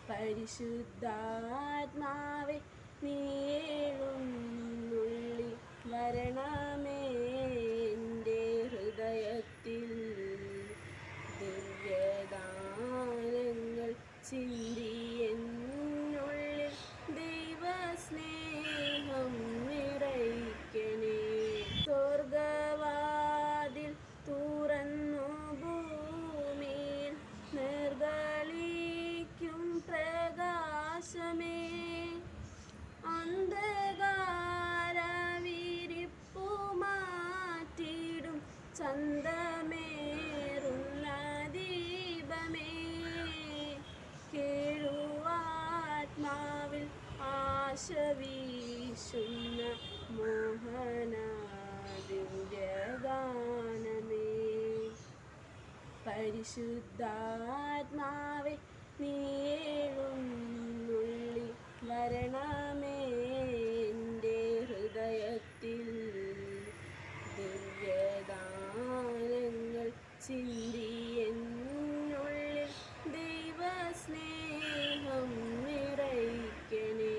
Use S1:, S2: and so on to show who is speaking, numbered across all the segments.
S1: പരിശുദ്ധാത്മാവെ നീളുള്ളിൽ വരണമേ എൻ്റെ ഹൃദയത്തിൽ ദിവ്യദാനങ്ങൾ ചിന്തി എന്നുള്ളിൽ ദൈവസ്നേഹം നിറയ്ക്കണേ സ്വർഗവാതിൽ തുറന്നു ഭൂമിയിൽ നിർഗളിക്കും പ്രകാശമേ അന്ധകാര വിരിപ്പു മാറ്റിടും ചന്തമേറുന്ന ദീപമേ കേഴുവാത്മാവിൽ ആശ വീശുന്ന മോഹന ദിവ്യഗാനമേ പരിശുദ്ധാത്മാവെ നീളുള്ളിൽ വരണമേ എൻ്റെ ഹൃദയത്തിൽ ദിവ്യദാനങ്ങൾ ചിന്തി എന്നുള്ളിൽ ദൈവസ്നേഹം നിറയ്ക്കണേ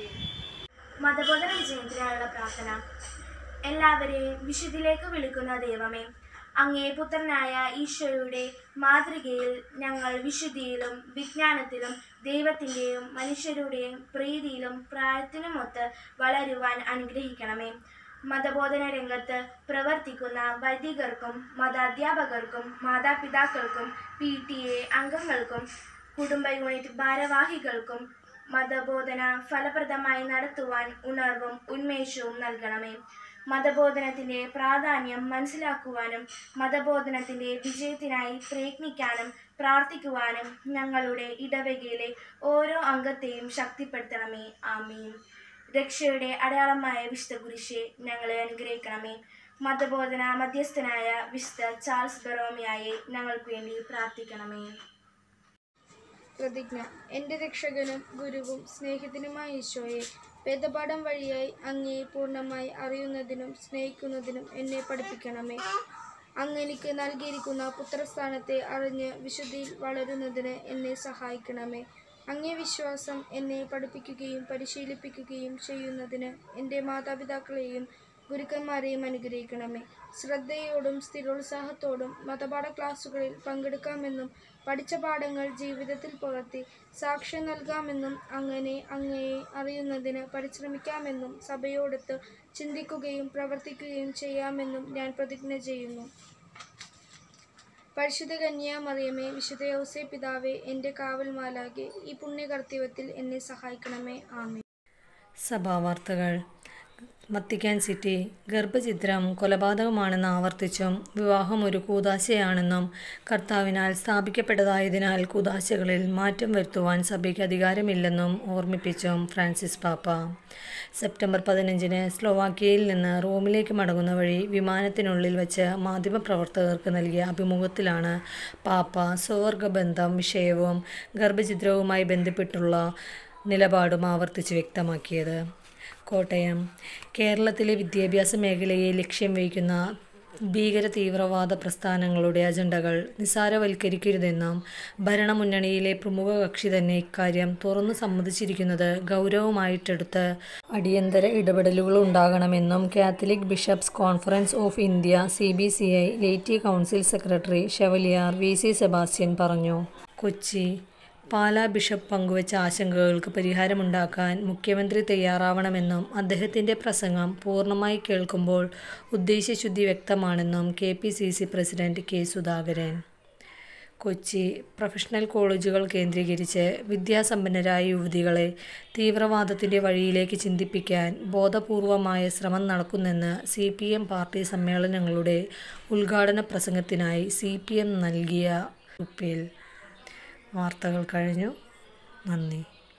S2: മതബോധന വിജയത്തിനായുള്ള പ്രാർത്ഥന എല്ലാവരെയും വിശുദ്ധിലേക്ക് വിളിക്കുന്ന ദൈവമേ അങ്ങേ പുത്രനായ ഈശോയുടെ മാതൃകയിൽ ഞങ്ങൾ വിശുദ്ധിയിലും വിജ്ഞാനത്തിലും ദൈവത്തിൻ്റെയും മനുഷ്യരുടെയും പ്രീതിയിലും പ്രായത്തിനുമൊത്ത് വളരുവാൻ അനുഗ്രഹിക്കണമേ മതബോധന രംഗത്ത് പ്രവർത്തിക്കുന്ന വൈദികർക്കും മതാധ്യാപകർക്കും മാതാപിതാക്കൾക്കും പി ടി എ അംഗങ്ങൾക്കും കുടുംബ യൂണിറ്റ് ഭാരവാഹികൾക്കും മതബോധന ഫലപ്രദമായി നടത്തുവാൻ ഉണർവും ഉന്മേഷവും നൽകണമേ മതബോധനത്തിൻ്റെ പ്രാധാന്യം മനസ്സിലാക്കുവാനും മതബോധനത്തിൻ്റെ വിജയത്തിനായി പ്രയത്നിക്കാനും പ്രാർത്ഥിക്കുവാനും ഞങ്ങളുടെ ഇടവകയിലെ ഓരോ അംഗത്തെയും ശക്തിപ്പെടുത്തണമേ ആമീൻ രക്ഷയുടെ അടയാളമായ വിശുദ്ധ കുരിശെ ഞങ്ങളെ അനുഗ്രഹിക്കണമേ മതബോധന മധ്യസ്ഥനായ വിശുദ്ധ ചാൾസ് ബെറോമിയായെ ഞങ്ങൾക്ക് വേണ്ടി പ്രാർത്ഥിക്കണമേ
S3: പ്രതിജ്ഞ എൻ്റെ രക്ഷകനും ഗുരുവും സ്നേഹിതനുമായ ഈശോയെ വേദപാഠം വഴിയായി അങ്ങയെ പൂർണ്ണമായി അറിയുന്നതിനും സ്നേഹിക്കുന്നതിനും എന്നെ പഠിപ്പിക്കണമേ അങ്ങ് എനിക്ക് നൽകിയിരിക്കുന്ന പുത്രസ്ഥാനത്തെ അറിഞ്ഞ് വിശുദ്ധിയിൽ വളരുന്നതിന് എന്നെ സഹായിക്കണമേ അങ്ങേ വിശ്വാസം എന്നെ പഠിപ്പിക്കുകയും പരിശീലിപ്പിക്കുകയും ചെയ്യുന്നതിന് എൻ്റെ മാതാപിതാക്കളെയും ഗുരുക്കന്മാരെയും അനുഗ്രഹിക്കണമേ ശ്രദ്ധയോടും സ്ഥിരോത്സാഹത്തോടും മതപാഠ ക്ലാസ്സുകളിൽ പങ്കെടുക്കാമെന്നും പഠിച്ച പാഠങ്ങൾ ജീവിതത്തിൽ പകർത്തി സാക്ഷ്യം നൽകാമെന്നും അങ്ങനെ അങ്ങയെ അറിയുന്നതിന് പരിശ്രമിക്കാമെന്നും സഭയോടൊത്ത് ചിന്തിക്കുകയും പ്രവർത്തിക്കുകയും ചെയ്യാമെന്നും ഞാൻ പ്രതിജ്ഞ ചെയ്യുന്നു പരിശുദ്ധ കന്യാമറിയമേ വിശുദ്ധ യൗസേ പിതാവേ എൻ്റെ കാവൽ മാലാകെ ഈ പുണ്യകർത്തവ്യത്തിൽ എന്നെ സഹായിക്കണമേ ആമേ
S4: സഭാവാർത്തകൾ വത്തിക്കാൻ സിറ്റി ഗർഭചിത്രം കൊലപാതകമാണെന്ന് ആവർത്തിച്ചും വിവാഹം ഒരു കൂതാശയാണെന്നും കർത്താവിനാൽ സ്ഥാപിക്കപ്പെട്ടതായതിനാൽ കൂതാശകളിൽ മാറ്റം വരുത്തുവാൻ സഭയ്ക്ക് അധികാരമില്ലെന്നും ഓർമ്മിപ്പിച്ചും ഫ്രാൻസിസ് പാപ്പ സെപ്റ്റംബർ പതിനഞ്ചിന് സ്ലോവാക്യയിൽ നിന്ന് റോമിലേക്ക് മടങ്ങുന്ന വഴി വിമാനത്തിനുള്ളിൽ വെച്ച് മാധ്യമപ്രവർത്തകർക്ക് നൽകിയ അഭിമുഖത്തിലാണ് പാപ്പ സ്വവർഗബന്ധം വിഷയവും ഗർഭചിത്രവുമായി ബന്ധപ്പെട്ടുള്ള നിലപാടും ആവർത്തിച്ച് വ്യക്തമാക്കിയത് കോട്ടയം കേരളത്തിലെ വിദ്യാഭ്യാസ മേഖലയെ ലക്ഷ്യം വയ്ക്കുന്ന ഭീകര തീവ്രവാദ പ്രസ്ഥാനങ്ങളുടെ അജണ്ടകൾ നിസാരവൽക്കരിക്കരുതെന്നും ഭരണമുന്നണിയിലെ പ്രമുഖ കക്ഷി തന്നെ ഇക്കാര്യം തുറന്നു സമ്മതിച്ചിരിക്കുന്നത് ഗൗരവമായിട്ടെടുത്ത് അടിയന്തര ഇടപെടലുകൾ ഉണ്ടാകണമെന്നും Catholic Bishops Conference of India C B C I Laity Council secretary Chevalier V C Sebastian പറഞ്ഞു കൊച്ചി പാലാ ബിഷപ്പ് പങ്കുവച്ച ആശങ്കകൾക്ക് പരിഹാരമുണ്ടാക്കാൻ മുഖ്യമന്ത്രി തയ്യാറാവണമെന്നും അദ്ദേഹത്തിൻ്റെ പ്രസംഗം പൂർണ്ണമായി കേൾക്കുമ്പോൾ ഉദ്ദേശ്യശുദ്ധി വ്യക്തമാണെന്നും K P C C president K Sudhakaran Kochi professional കോളേജുകൾ കേന്ദ്രീകരിച്ച് വിദ്യാസമ്പന്നരായ യുവതികളെ തീവ്രവാദത്തിൻ്റെ വഴിയിലേക്ക് ചിന്തിപ്പിക്കാൻ ബോധപൂർവമായ ശ്രമം നടക്കുന്നെന്ന് സി പി എം പാർട്ടി സമ്മേളനങ്ങളുടെ ഉദ്ഘാടന പ്രസംഗത്തിനായി സി പി എം നൽകിയ കുറിപ്പിൽ വാർത്തകൾ കഴിഞ്ഞു നന്ദി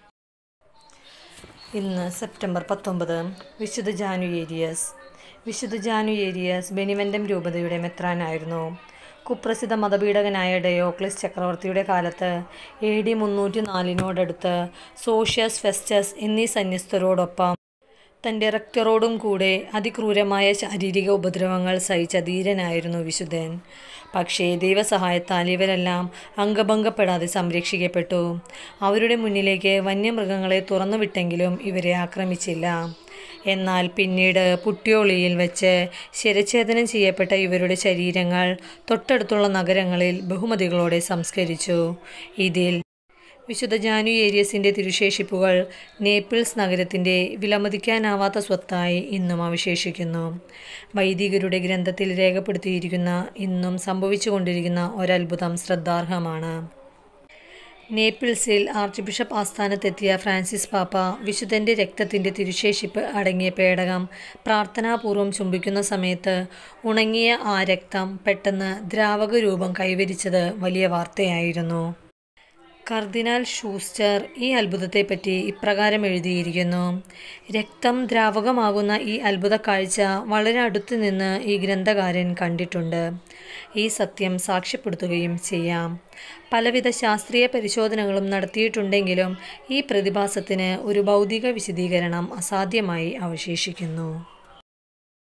S4: ഇന്ന് സെപ്റ്റംബർ പത്തൊമ്പത് വിശുദ്ധ ജാനുയേരിയസ് വിശുദ്ധ ജാനുയേരിയസ് ബെനിവെൻഡം രൂപതയുടെ മെത്രാനായിരുന്നു കുപ്രസിദ്ധ മതപീഡകനായ ഡയോക്ലിസ് ചക്രവർത്തിയുടെ കാലത്ത് എ ഡി മുന്നൂറ്റി നാലിനോടടുത്ത് സോഷ്യസ് ഫെസ്റ്റസ് എന്നീ സന്യസ്തരോടൊപ്പം തൻ്റെ റക്റ്ററോടും കൂടെ അതിക്രൂരമായ ശാരീരിക ഉപദ്രവങ്ങൾ സഹിച്ച ധീരനായിരുന്നു വിശുദ്ധൻ പക്ഷേ ദൈവസഹായത്താൽ ഇവരെല്ലാം അംഗഭംഗപ്പെടാതെ സംരക്ഷിക്കപ്പെട്ടു അവരുടെ മുന്നിലേക്ക് വന്യമൃഗങ്ങളെ തുറന്നുവിട്ടെങ്കിലും ഇവരെ ആക്രമിച്ചില്ല എന്നാൽ പിന്നീട് പുട്ടിയോളിയിൽ വെച്ച് ശിരച്ഛേദനം ചെയ്യപ്പെട്ട ഇവരുടെ ശരീരങ്ങൾ തൊട്ടടുത്തുള്ള നഗരങ്ങളിൽ ബഹുമതികളോടെ സംസ്കരിച്ചു ഇതിൽ വിശുദ്ധ ജാനു ഏരിയസിൻ്റെ തിരുശേഷിപ്പുകൾ നേപ്പിൾസ് നഗരത്തിൻ്റെ വിലമതിക്കാനാവാത്ത സ്വത്തായി ഇന്നും അവശേഷിക്കുന്നു വൈദികരുടെ ഗ്രന്ഥത്തിൽ രേഖപ്പെടുത്തിയിരിക്കുന്ന ഇന്നും സംഭവിച്ചുകൊണ്ടിരിക്കുന്ന ഒരത്ഭുതം ശ്രദ്ധാർഹമാണ് നേപ്പിൾസിൽ ആർച്ച് ബിഷപ്പ് ആസ്ഥാനത്തെത്തിയ ഫ്രാൻസിസ് പാപ്പ വിശുദ്ധൻ്റെ രക്തത്തിൻ്റെ തിരുശേഷിപ്പ് അടങ്ങിയ പേടകം പ്രാർത്ഥനാപൂർവം ചുംബിക്കുന്ന സമയത്ത് ഉണങ്ങിയ ആ രക്തം പെട്ടെന്ന് ദ്രാവക രൂപം കൈവരിച്ചത് വലിയ വാർത്തയായിരുന്നു കർദിനാൾ ഷൂസ്റ്റർ ഈ അത്ഭുതത്തെപ്പറ്റി ഇപ്രകാരം എഴുതിയിരിക്കുന്നു രക്തം ദ്രാവകമാകുന്ന ഈ അത്ഭുത കാഴ്ച വളരെ അടുത്തു നിന്ന് ഈ ഗ്രന്ഥകാരൻ കണ്ടിട്ടുണ്ട് ഈ സത്യം സാക്ഷ്യപ്പെടുത്തുകയും ചെയ്യാം പലവിധ ശാസ്ത്രീയ പരിശോധനകളും നടത്തിയിട്ടുണ്ടെങ്കിലും ഈ പ്രതിഭാസത്തിന് ഒരു ഭൗതിക വിശദീകരണം അസാധ്യമായി അവശേഷിക്കുന്നു